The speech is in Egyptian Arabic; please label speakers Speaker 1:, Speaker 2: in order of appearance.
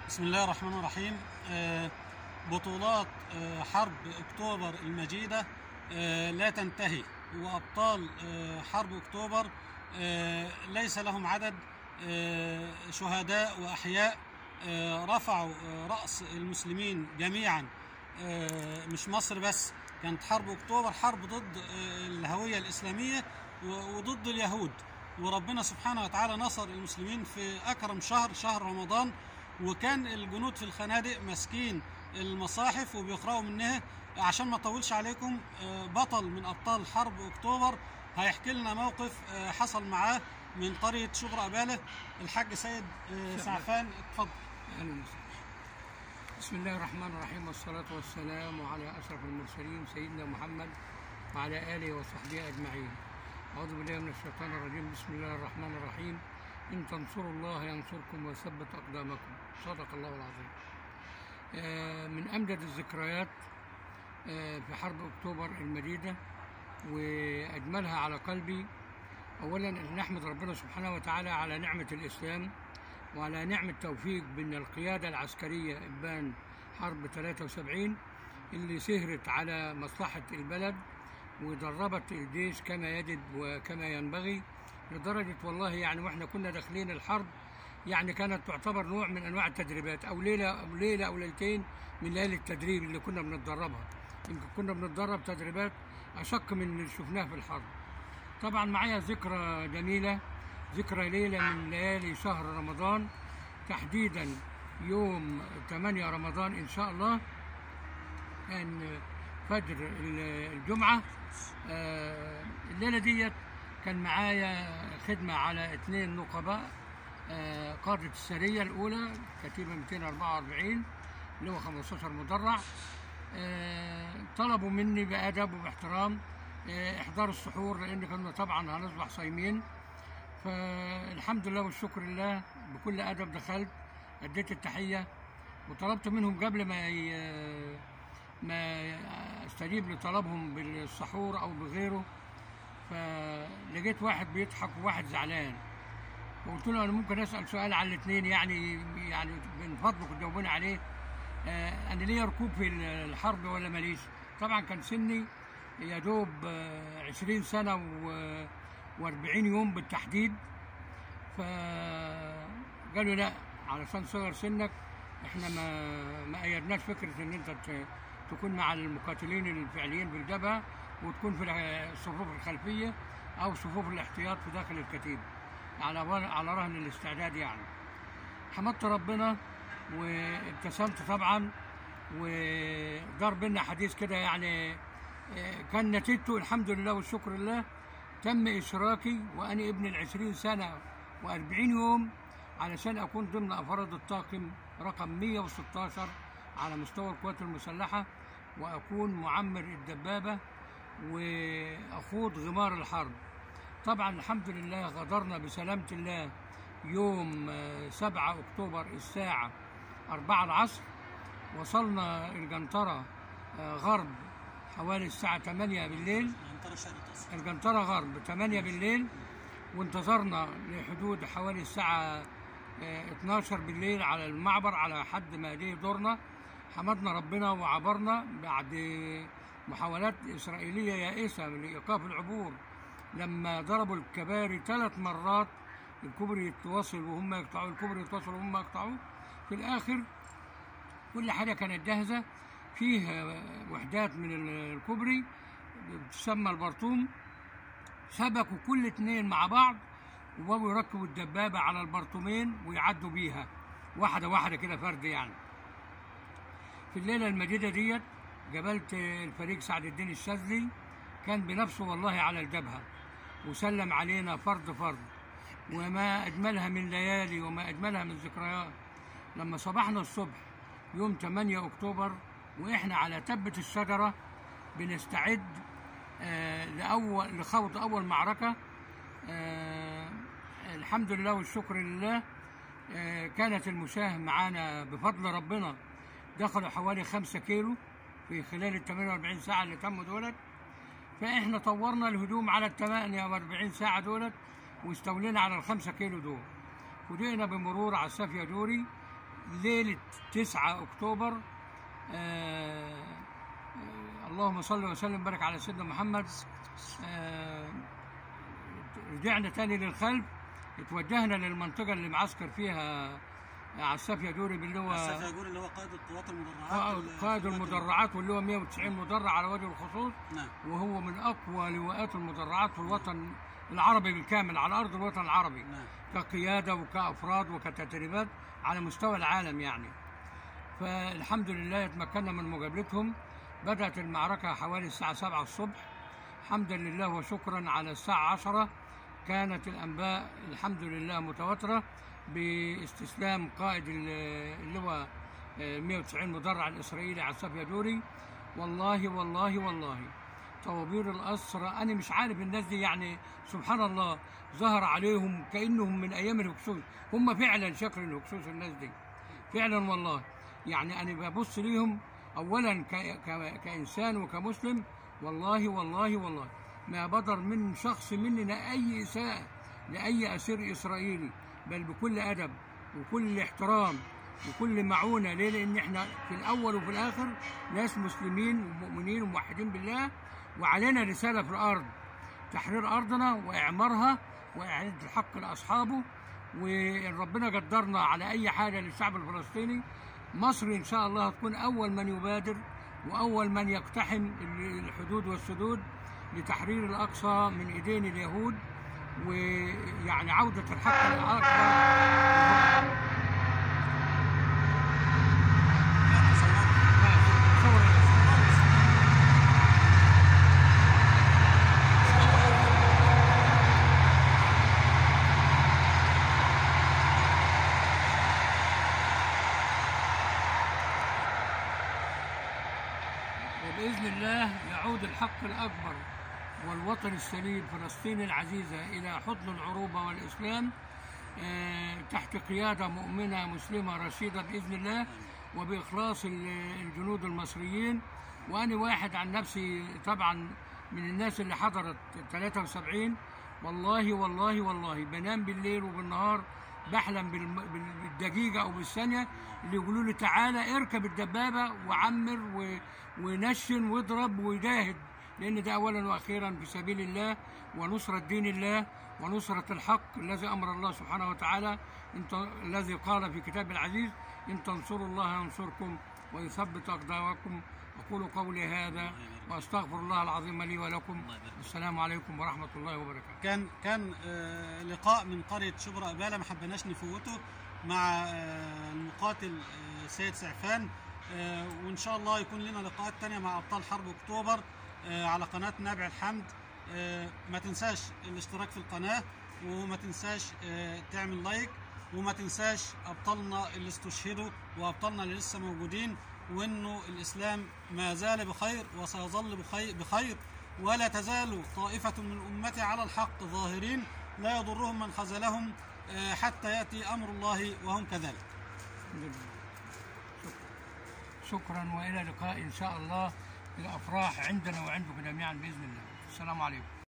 Speaker 1: بسم الله الرحمن الرحيم آه، بطولات آه، حرب اكتوبر المجيده آه، لا تنتهي وابطال آه، حرب اكتوبر آه، ليس لهم عدد آه، شهداء واحياء آه، رفعوا آه، راس المسلمين جميعا آه، مش مصر بس كانت حرب اكتوبر حرب ضد آه، الهويه الاسلاميه و- وضد اليهود وربنا سبحانه وتعالى نصر المسلمين في اكرم شهر شهر رمضان وكان الجنود في الخنادق ماسكين المصاحف وبيقرأوا منها عشان ما اطولش عليكم آه، بطل من ابطال حرب اكتوبر هيحكي لنا موقف آه، حصل معاه من قريه شبرا اباله الحاج سيد آه، سعفان اتفضل
Speaker 2: أهلا وسهلا. بسم الله الرحمن الرحيم والصلاة والسلام على أشرف المرسلين سيدنا محمد وعلى آله وصحبه أجمعين أعوذ بالله من الشيطان الرجيم بسم الله الرحمن الرحيم إن تنصروا الله ينصركم ويثبت أقدامكم صدق الله العظيم آه، من أمجد الذكريات آه، في حرب أكتوبر المجيدة وأجملها على قلبي أولا أن نحمد ربنا سبحانه وتعالى على نعمة الإسلام وعلى نعمة توفيق بين القيادة العسكرية إبان حرب 73 اللي سهرت على مصلحة البلد ودربت الجيش كما يجب وكما ينبغي لدرجة والله يعني واحنا كنا داخلين الحرب يعني كانت تعتبر نوع من انواع التدريبات او ليله او ليله او ليلتين من ليالي التدريب اللي كنا بنتدربها يمكن كنا بنتدرب تدريبات اشق من اللي شفناها في الحرب طبعا معايا ذكرى جميله ذكرى ليله من ليالي شهر رمضان تحديدا يوم 8 رمضان ان شاء الله كان فجر ال- الجمعه آه، الليله ديت كان معايا خدمه على اثنين نقباء آه، قادة السرية الأولى كتيبة 244 اللي هو 15 مدرع آه، طلبوا مني بأدب وباحترام آه، إحضار السحور لأن كنا طبعا هنصبح صايمين فالحمد لله والشكر لله بكل أدب دخلت أديت التحية وطلبت منهم قبل ما ي- ما استجيب لطلبهم بالسحور أو بغيره فلقيت واحد بيضحك وواحد زعلان وقلت له انا ممكن اسال سؤال على الاثنين يعني يعني من فضلك تجاوبوني عليه آه انا ليا ركوب في الحرب ولا ماليش طبعا كان سني يا دوب آه 20 سنه و و40 يوم بالتحديد فقالوا لا علشان صغر سنك احنا ما ما ايدناش فكره ان انت ت- تكون مع المقاتلين الفعليين بالجبهه وتكون في الصفوف الخلفيه او صفوف الاحتياط في داخل الكتيبه على ور- على رهن الاستعداد يعني حمدت ربنا وابتسمت طبعا ودار بينا حديث كده يعني آه، كان نتيجته الحمد لله والشكر لله تم إشراكي وأنا ابن العشرين سنة وأربعين يوم علشان أكون ضمن أفراد الطاقم رقم 116 على مستوى القوات المسلحة وأكون معمر الدبابة وأخوض غمار الحرب طبعا الحمد لله غادرنا بسلامة الله يوم آه، 7 أكتوبر الساعة 4 العصر وصلنا الجنطرة آه، غرب حوالي الساعة 8 بالليل
Speaker 1: عنترة شرق أصل.
Speaker 2: الجنطرة غرب 8 بالليل وانتظرنا لحدود حوالي الساعة آه، 12 بالليل على المعبر على حد ما جه دورنا حمدنا ربنا وعبرنا بعد محاولات إسرائيلية يائسة لإيقاف العبور لما ضربوا الكباري ثلاث مرات الكوبري يتواصل وهم يقطعوا الكوبري يتواصل وهم يقطعوه في الآخر كل حاجة كانت جاهزة فيه آه، وحدات من ال- الكوبري بتسمى البرطوم شبكوا كل اتنين مع بعض وبقوا يركبوا الدبابة على البرطومين ويعدوا بيها واحدة واحدة كده فرد يعني في الليلة المجيدة ديت قابلت الفريق سعد الدين الشاذلي كان بنفسه والله على الجبهة وسلم علينا فرد فرد وما أجملها من ليالي وما أجملها من ذكريات لما صبحنا الصبح يوم 8 أكتوبر وإحنا على تبة الشجرة بنستعد آه، لأول لخوض أول معركة آه، الحمد لله والشكر لله آه، كانت المشاة معانا بفضل ربنا دخلوا حوالي خمسة كيلو في خلال ال 48 ساعة اللي تموا دولت فإحنا طورنا الهجوم على ال 48 ساعة دولت واستولينا على الخمسة كيلو دول فوجئنا بمرور عسافية دوري ليلة 9 أكتوبر آه، آه، اللهم صل وسلم وبارك على سيدنا محمد آه، رجعنا تاني للخلف اتوجهنا للمنطقة اللي معسكر فيها عساف يدوري اللي هو
Speaker 1: السفاجور اللي هو قائد القوات المدرعات
Speaker 2: قائد-
Speaker 1: ال-
Speaker 2: قائد
Speaker 1: القوات
Speaker 2: المدرعات واللي هو 190 مدرع على وجه الخصوص
Speaker 1: نعم
Speaker 2: وهو من اقوى لواءات المدرعات في الوطن العربي بالكامل على ارض الوطن العربي
Speaker 1: نعم
Speaker 2: كقياده وكافراد وكتدريبات على مستوى العالم يعني فالحمد لله تمكنا من مقابلتهم بدات المعركه حوالي الساعه 7 الصبح حمدا لله وشكرا على الساعه 10 كانت الانباء الحمد لله متواتره باستسلام قائد ال- اللواء آه، 190 مدرع الاسرائيلي عساف يدوري والله والله والله طوابير الأسرى أنا مش عارف الناس دي يعني سبحان الله ظهر عليهم كأنهم من أيام الهكسوس هم فعلا شكل الهكسوس الناس دي فعلا والله يعني أنا ببص ليهم أولا ك... ك... كإنسان وكمسلم والله والله والله ما بدر من شخص مننا أي إساءة لأي أسير إسرائيلي بل بكل أدب وكل احترام وكل معونة ليه؟ لأن احنا في الأول وفي الآخر ناس مسلمين ومؤمنين وموحدين بالله وعلينا رسالة في الأرض تحرير أرضنا وإعمارها وإعادة الحق لأصحابه وإن ربنا قدرنا على أي حاجة للشعب الفلسطيني مصر إن شاء الله هتكون أول من يبادر وأول من يقتحم الحدود والسدود لتحرير الأقصى من إيدين اليهود ويعني عودة الحق الأكبر وبإذن الله يعود الحق الأكبر والوطن السليم فلسطين العزيزة إلى حضن العروبة والإسلام آه، تحت قيادة مؤمنة مسلمة رشيدة بإذن الله وبإخلاص ال- الجنود المصريين وأنا واحد عن نفسي طبعا من الناس اللي حضرت 73 والله والله والله بنام بالليل وبالنهار بحلم بالم- بال- بالدقيقة أو بالثانية اللي يقولوا لي تعالى اركب الدبابة وعمر و- ونشن واضرب وجاهد لأن ده أولا وأخيرا في سبيل الله ونصرة دين الله ونصرة الحق الذي أمر الله سبحانه وتعالى انت الذي قال في كتاب العزيز إن تنصروا الله ينصركم ويثبت أقدامكم أقول قولي هذا وأستغفر الله العظيم لي ولكم السلام عليكم ورحمة الله وبركاته
Speaker 1: كان كان آه، لقاء من قريه شبرا قباله ما حبيناش نفوته مع آه، المقاتل آه، سيد سعفان آه، وان شاء الله يكون لنا لقاءات تانية مع ابطال حرب اكتوبر آه، على قناه نابع الحمد آه، ما تنساش الاشتراك في القناه وما تنساش آه، تعمل لايك وما تنساش ابطالنا اللي استشهدوا وابطالنا اللي لسه موجودين وانه الاسلام ما زال بخير وسيظل بخير, بخير ولا تزال طائفة من أمتي على الحق ظاهرين لا يضرهم من خذلهم آه، حتى يأتي أمر الله وهم كذلك
Speaker 2: الحمد لله. شكرا. شكرا وإلى لقاء إن شاء الله الأفراح عندنا وعندكم جميعا بإذن الله السلام عليكم